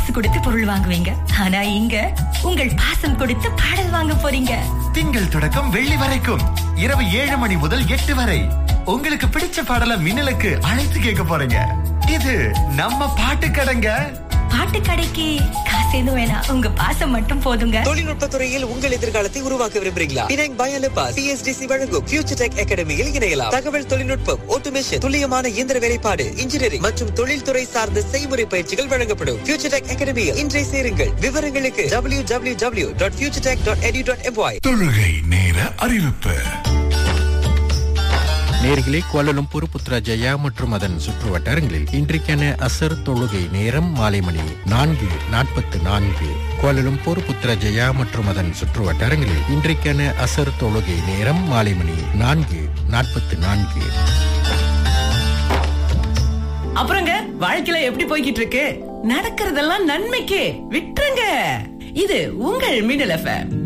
காசு கொடுத்து பொருள் வாங்குவீங்க ஆனா இங்க உங்கள் பாசம் கொடுத்து பாடல் வாங்க போறீங்க திங்கள் தொடக்கம் வெள்ளி வரைக்கும் இரவு ஏழு மணி முதல் எட்டு வரை உங்களுக்கு பிடிச்ச பாடல மின்னலுக்கு அழைத்து கேட்க போறீங்க இது நம்ம பாட்டு கடைங்க பாட்டு கடைக்கு காசு எதுவும் வேணாம் உங்க பாசம் மட்டும் போதுங்க தொழில்நுட்ப துறையில் உங்கள் எதிர்காலத்தை உருவாக்க விரும்புறீங்களா பினாங் பயலப்பா சிஎஸ்டிசி வழங்கும் ஃபியூச்சர் டெக் அகாடமியில் இணையலாம் தகவல் தொழில்நுட்பம் ஆட்டோமேஷன் துல்லியமான இயந்திர வேலைப்பாடு இன்ஜினியரிங் மற்றும் தொழில்துறை சார்ந்த செய்முறை பயிற்சிகள் வழங்கப்படும் ஃபியூச்சர் டெக் அகாடமியில் இன்றை சேருங்கள் விவரங்களுக்கு W W W dot future tech dot edu dot M Y தொழுகை நேர அறிவிப்பு நேர்களே கோலலும்பூர் புத்ராஜயா மற்றும் அதன் சுற்று வட்டாரங்களில் இன்றைக்கான அசர் தொழுகை நேரம் மாலை மணி நான்கு நாற்பத்து நான்கு கோலலும்பூர் புத்ராஜயா மற்றும் அதன் சுற்று வட்டாரங்களில் இன்றைக்கான அசர் தொழுகை நேரம் மாலை மணி நான்கு நாற்பத்து நான்கு அப்புறங்க வாழ்க்கையில எப்படி போய்கிட்டு இருக்கு நடக்கிறதெல்லாம் நன்மைக்கே விட்டுருங்க இது உங்கள் மின்னல் எஃப்எம்